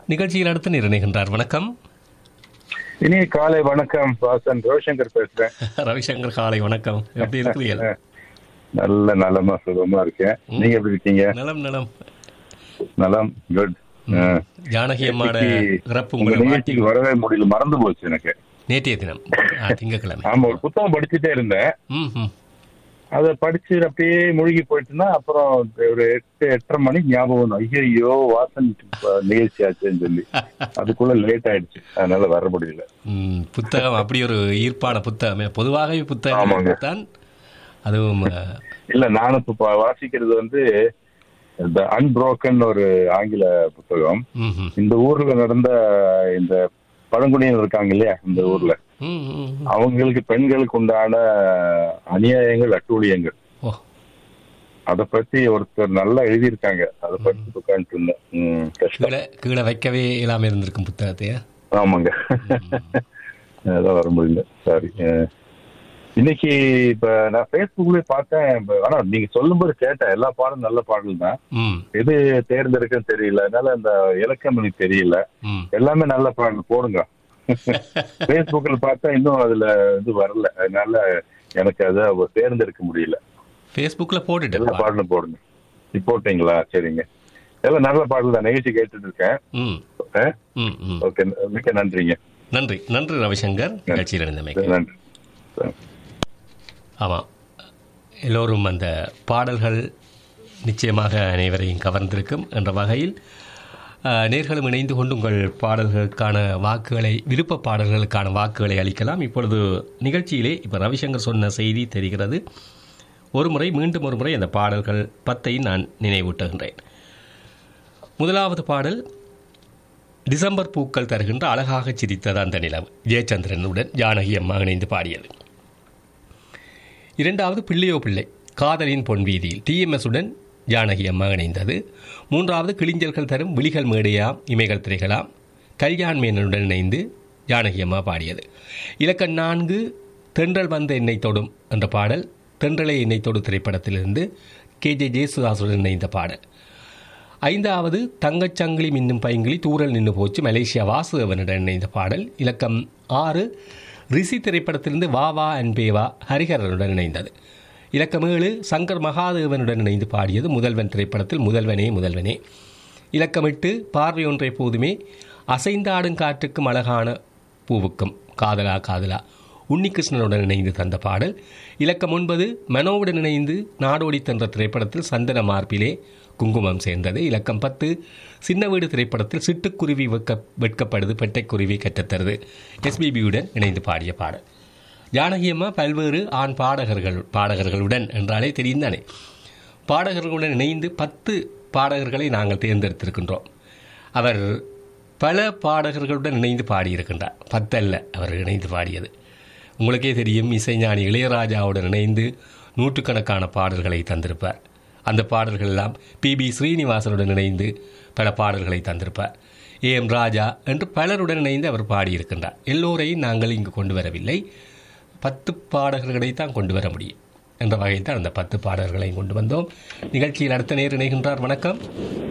நிகழ்ச்சியில் அடுத்து நிர்ணயிக்கின்றார் வணக்கம் இனி காலை வணக்கம் வாசன் ரோஷங்கர் பேசுறேன் ரவிசங்கர் காலை வணக்கம் எப்படி இருக்கிறீர்கள் நல்ல நலமா சுகமா இருக்கேன் நீங்க எப்படி இருக்கீங்க நலம் நலம் நலம் குட் ஜானகி அம்மாட இறப்பு உங்க உங்களை மாட்டி நிகழ்ச்சிக்கு வரவே முடியல மறந்து போச்சு எனக்கு நேற்றைய தினம் ஆ, திங்கட்கிழமை ஆமா ஒரு புத்தகம் படிச்சுட்டே இருந்தேன் ம் ம் அதை படிச்சு அப்படியே மூழ்கி போயிட்டுனா அப்புறம் ஒரு எட்டு எட்டரை மணிக்கு ஞாபகம் வரும் ஐயோ வாசன் இப்ப நிகழ்ச்சி ஆச்சுன்னு சொல்லி அதுக்குள்ள லேட் ஆயிடுச்சு அதனால வர முடியல ம், புத்தகம் அப்படி ஒரு ஈர்ப்பான புத்தகமே பொதுவாகவே ஆமாங்க. புத்தகம் தான் அதுவும் அ, இல்ல நானும் இப்ப வாசிக்கிறது வந்து இந்த அன்புரோக்கன் ஒரு ஆங்கில புத்தகம் ம் ம் இந்த ஊர்ல நடந்த இந்த பழங்குடியினர் இருக்காங்க இல்லையா இந்த ஊர்ல ம், ம், ம். அவங்களுக்கு பெண்களுக்கு உண்டான அநியாயங்கள் அட்டூழியங்கள் ஓ அத பத்தி ஒருத்தர் நல்லா எழுதியிருக்காங்க அதை பத்தி உட்காந்துட்டு இருந்தேன் ம், கஷ்டம் கீழே கீழே வைக்கவே இல்லாம இருந்திருக்கும் புத்தகத்தையா ஆமாங்க அதான் வர முடியல சாரி இன்னைக்கு இப்ப நான் Facebookலயே பார்த்தேன் இப்ப ஆனா நீங்க சொல்லும்போது கேட்டேன் எல்லா பாடலும் நல்ல பாடல் தான் ம் எது தேர்ந்தெடுக்குன்னு தெரியல அதனால அந்த இலக்கம் எனக்கு தெரியல ம் எல்லாமே நல்ல பாடல் போடுங்க Facebookல பார்த்தா இன்னும் அதுல இது வரல அதனால எனக்கு அதை தேர்ந்தெடுக்க முடியல ஃபேஸ்புக்கில் எல்லா போட்டுட்டேன் பாடலும் போடுங்க இப்போ போட்டீங்களா சரிங்க எல்லாம் நல்ல பாடல் தான் நிகழ்ச்சி கேட்டுட்டு இருக்கேன் ம் ம் ம் ஓகே மிக்க நன்றிங்க நன்றி நன்றி ரவிசங்கர் நிகழ்ச்சியில் இருந்தமைக்கு நன்றி ஆமாம் எல்லோரும் அந்த பாடல்கள் நிச்சயமாக அனைவரையும் கவர்ந்திருக்கும் என்ற வகையில் அஹ், நேர்களும் இணைந்து கொண்டு உங்கள் பாடல்களுக்கான வாக்குகளை விருப்ப பாடல்களுக்கான வாக்குகளை அளிக்கலாம் இப்பொழுது நிகழ்ச்சியிலே இப்போ ரவிசங்கர் சொன்ன செய்தி தெரிகிறது ஒரு முறை மீண்டும் ஒரு முறை அந்த பாடல்கள் பத்தை நான் நினைவூட்டுகின்றேன் முதலாவது பாடல் டிசம்பர் பூக்கள் தருகின்ற அழகாக சிரித்தது அந்த நிலவு ஜெயச்சந்திரனுடன் ஜானகி அம்மா இணைந்து பாடியது இரண்டாவது பிள்ளையோ பிள்ளை காதலின் பொன்வீதியில் டிஎம்எஸ் உடன் ஜானகி அம்மா இணைந்தது மூன்றாவது கிளிஞ்சல்கள் தரும் விழிகள் மேடையாம் இமைகள் திரைகளாம் கல்யாண் மேனனுடன் இணைந்து ஜானகி அம்மா பாடியது இலக்கம் நான்கு தென்றல் வந்த என்னை தொடும் என்ற பாடல் தென்றலை என்னை தொடு திரைப்படத்திலிருந்து கே ஜே ஜேசுதாசுடன் இணைந்த பாடல் ஐந்தாவது தங்கச்சங்கிலி மின்னும் பைங்கிலி தூரல் நின்று போச்சு மலேசியா வாசுதேவனுடன் இணைந்த பாடல் இலக்கம் ஆறு ரிஷி திரைப்படத்திலிருந்து வா வா அன்பேவா ஹரிஹரனுடன் இணைந்தது இலக்கம் ஏழு சங்கர் மகாதேவனுடன் இணைந்து பாடியது முதல்வன் திரைப்படத்தில் முதல்வனே முதல்வனே இலக்கம் எட்டு பார்வை ஒன்றை போதுமே அசைந்தாடும் காற்றுக்கும் அழகான பூவுக்கும் காதலா காதலா உன்னிகிருஷ்ணனுடன் இணைந்து தந்த பாடல் இலக்கம் ஒன்பது மனோவுடன் இணைந்து நாடோடி தந்த திரைப்படத்தில் சந்தன மார்பிலே குங்குமம் சேர்ந்தது இலக்கம் பத்து சின்ன வீடு திரைப்படத்தில் சிட்டுக்குருவி வெட்க வெட்கப்படுது பெட்டைக்குருவி கற்றத்தருது எஸ்பிபியுடன் இணைந்து பாடிய பாடல் ஜானகியம்மா பல்வேறு ஆண் பாடகர்கள் பாடகர்களுடன் என்றாலே தெரியும் தானே பாடகர்களுடன் இணைந்து பத்து பாடகர்களை நாங்கள் தேர்ந்தெடுத்திருக்கின்றோம் அவர் பல பாடகர்களுடன் இணைந்து பாடியிருக்கின்றார் பத்தல்ல அவர் இணைந்து பாடியது உங்களுக்கே தெரியும் இசைஞானி இளையராஜாவுடன் இணைந்து நூற்றுக்கணக்கான பாடல்களை தந்திருப்பார் அந்த பாடல்கள் எல்லாம் பி பி ஸ்ரீனிவாசனுடன் இணைந்து பல பாடல்களை தந்திருப்பார் ஏ எம் ராஜா என்று பலருடன் இணைந்து அவர் பாடியிருக்கின்றார் எல்லோரையும் நாங்கள் இங்கு கொண்டு வரவில்லை பத்து பாடகர்களை தான் கொண்டு வர முடியும் என்ற வகையில் தான் அந்த பத்து பாடல்களையும் கொண்டு வந்தோம் நிகழ்ச்சியில் அடுத்த நேர் இணைகின்றார் வணக்கம்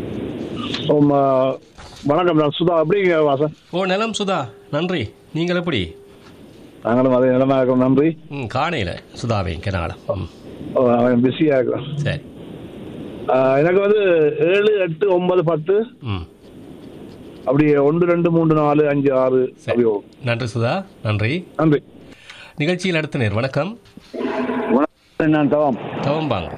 ஆம், ஆ, வணக்கம் நான் சுதா அப்படிங்க வாசன் ஓ நலம் சுதா நன்றி நீங்கள் எப்படி நாங்களும் அதே நிலமா இருக்கோம் நன்றி ம் காணையில் சுதாவே கனாலம் ம் ஓ, அவன் பிஸியா இருக்கும் சரி ஆ, எனக்கு வந்து ஏழு எட்டு ஒன்பது பத்து ம் அப்படியே ஒன்று ரெண்டு மூன்று நாலு அஞ்சு ஆறு சரி அப்படியோ நன்றி சுதா நன்றி நன்றி நிகழ்ச்சியில் அடுத்த நேர் வணக்கம் நான் தவம் தவம்பாங்க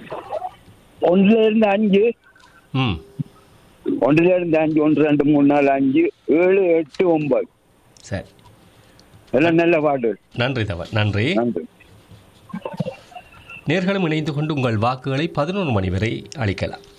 ஒன்றுல இருந்து அஞ்சு ம் ஒன்றுல இருந்து அஞ்சு ஒன்று ரெண்டு மூணு நாலு அஞ்சு ஏழு எட்டு ஒன்பது சரி எல்லாம் நல்ல பாட்டு நன்றி தவ நன்றி நன்றி நேர்களும் இணைந்து கொண்டு உங்கள் வாக்குகளை பதினொரு மணி வரை அளிக்கலாம்